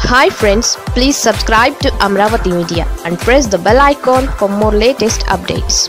hi friends please subscribe to Amaravati media and press the bell icon for more latest updates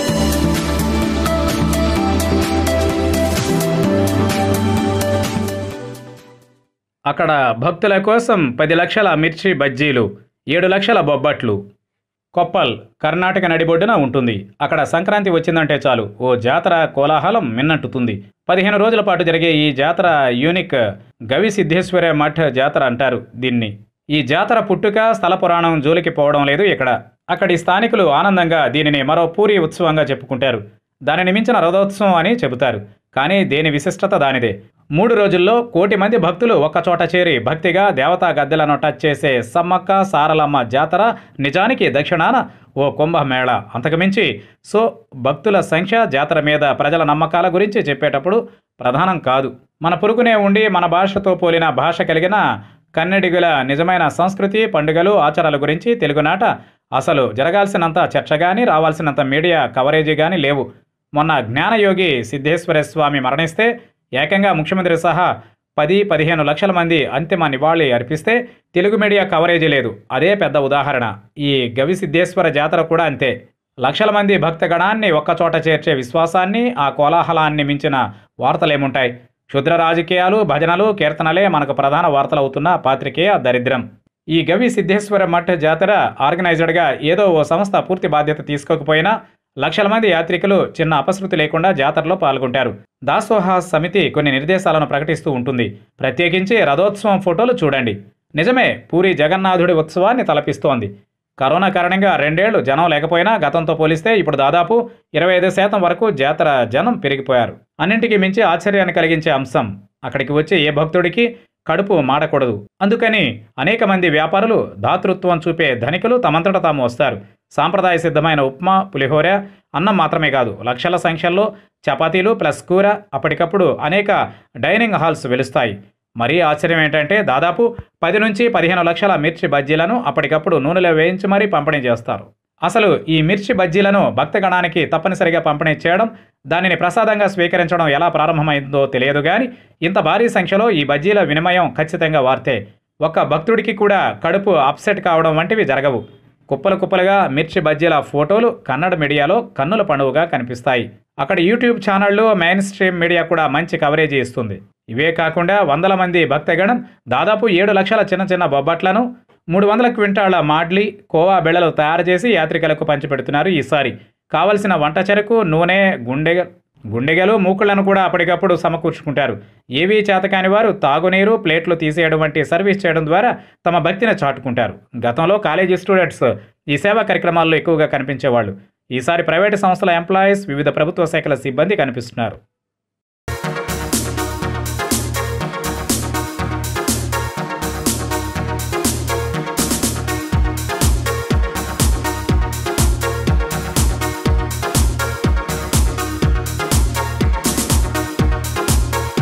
అక్కడ భక్తుల కోసం పది లక్షల మిర్చి బజ్జీలు ఏడు లక్షల బొబ్బట్లు కొప్పల్ కర్ణాటక నడిబొడ్డున ఉంటుంది అక్కడ సంక్రాంతి వచ్చిందంటే చాలు ఓ జాతర కోలాహలం మిన్నట్టుతుంది పదిహేను రోజుల పాటు జరిగే ఈ జాతర యూనిక్ గవి సిద్ధేశ్వర మఠ్ జాతర అంటారు దీన్ని ఈ జాతర పుట్టుక స్థల పురాణం జోలికి పోవడం లేదు ఇక్కడ అక్కడి స్థానికులు ఆనందంగా దీనిని మరో పూరి ఉత్సవంగా చెప్పుకుంటారు దానిని మించిన రథోత్సవం అని చెబుతారు కానీ దేని విశిష్టత దానిదే మూడు రోజుల్లో కోటి మంది భక్తులు ఒక్కచోట చేరి భక్తిగా దేవతా గద్దెలను టచ్ చేసే సమ్మక్క సారలమ్మ జాతర నిజానికి దక్షిణాన ఓ కుంభమేళ అంతకుమించి సో భక్తుల సంఖ్య జాతర మీద ప్రజల నమ్మకాల గురించి చెప్పేటప్పుడు ప్రధానం కాదు మన పురుగునే ఉండి మన భాషతో పోలిన భాష కలిగిన కన్నడిగుల నిజమైన సంస్కృతి పండుగలు ఆచారాల గురించి తెలుగునాట అసలు జరగాల్సినంత చర్చ కానీ రావాల్సినంత మీడియా కవరేజీ కానీ లేవు మొన్న జ్ఞానయోగి సిద్ధేశ్వర స్వామి మరణిస్తే ఏకంగా ముఖ్యమంత్రి సహా పది పదిహేను లక్షల మంది అంతిమ నివాళి అర్పిస్తే తెలుగు మీడియా కవరేజీ లేదు అదే పెద్ద ఉదాహరణ ఈ గవి సిద్ధేశ్వర జాతర కూడా అంతే లక్షల మంది భక్తగణాన్ని ఒక్కచోట చేర్చే విశ్వాసాన్ని ఆ కోలాహలాన్ని మించిన వార్తలేముంటాయి క్షుద్ర రాజకీయాలు భజనలు కీర్తనలే మనకు ప్రధాన వార్తలవుతున్న పాత్రికేయ దరిద్రం ఈ గవి సిద్ధేశ్వర మఠ్ జాతర ఆర్గనైజర్గా ఏదో ఓ సంస్థ పూర్తి బాధ్యత తీసుకోకపోయినా లక్షల మంది యాత్రికులు చిన్న అపశృతి లేకుండా జాతరలో పాల్గొంటారు దాసోహ సమితి కొన్ని నిర్దేశాలను ప్రకటిస్తూ ఉంటుంది ప్రత్యేకించి రథోత్సవం ఫోటోలు చూడండి నిజమే పూరి జగన్నాథుడి ఉత్సవాన్ని తలపిస్తోంది కరోనా కారణంగా రెండేళ్లు జనం లేకపోయినా గతంతో పోలిస్తే ఇప్పుడు దాదాపు ఇరవై ఐదు శాతం వరకు జాతర జనం పెరిగిపోయారు అన్నింటికి మించి ఆశ్చర్యాన్ని కలిగించే అంశం అక్కడికి వచ్చే ఏ భక్తుడికి కడుపు మాడకూడదు అందుకని అనేక మంది వ్యాపారులు దాతృత్వం చూపే ధనికులు తమంతట తాము వస్తారు సాంప్రదాయ సిద్ధమైన ఉప్మా పులిహోర అన్నం మాత్రమే కాదు లక్షల సంఖ్యలో చపాతీలు ప్లస్ కూర అప్పటికప్పుడు అనేక డైనింగ్ హాల్స్ వెలుస్తాయి మరీ ఆశ్చర్యం ఏంటంటే దాదాపు పది నుంచి పదిహేను లక్షల మిర్చి బజ్జీలను అప్పటికప్పుడు నూనెలో వేయించి మరీ పంపిణీ చేస్తారు అసలు ఈ మిర్చి బజ్జీలను భక్తగణానికి తప్పనిసరిగా పంపిణీ చేయడం దానిని ప్రసాదంగా స్వీకరించడం ఎలా ప్రారంభమైందో తెలియదు కానీ ఇంత భారీ సంఖ్యలో ఈ బజ్జీల వినిమయం ఖచ్చితంగా వార్తే ఒక్క భక్తుడికి కూడా కడుపు అప్సెట్ కావడం వంటివి జరగవు కుప్పలు కుప్పలుగా మిర్చి బజ్జీల ఫోటోలు కన్నడ మీడియాలో కన్నుల పండుగగా కనిపిస్తాయి అక్కడ యూట్యూబ్ ఛానళ్లు మెయిన్ స్ట్రీమ్ మీడియా కూడా మంచి కవరేజీ ఇస్తుంది ఇవే కాకుండా వందల మంది భక్తగణం దాదాపు ఏడు లక్షల చిన్న చిన్న బొబ్బట్లను మూడు వందల క్వింటాళ్ల మాడ్లీ కోవా బెళ్ళలు తయారు చేసి యాత్రికులకు పంచిపెడుతున్నారు ఈసారి కావలసిన వంట చెరకు నూనె గుండె గుండెగలు మూకుళ్లను కూడా అప్పటికప్పుడు సమకూర్చుకుంటారు ఏవీ చేతకాని వారు తాగునీరు ప్లేట్లు తీసేయడం వంటి సర్వీస్ చేయడం ద్వారా తమ భక్తిని చాటుకుంటారు గతంలో కాలేజీ స్టూడెంట్స్ ఈ సేవా కార్యక్రమాల్లో ఎక్కువగా కనిపించేవాళ్ళు ఈసారి ప్రైవేటు సంస్థల ఎంప్లాయీస్ వివిధ ప్రభుత్వ శాఖల సిబ్బంది కనిపిస్తున్నారు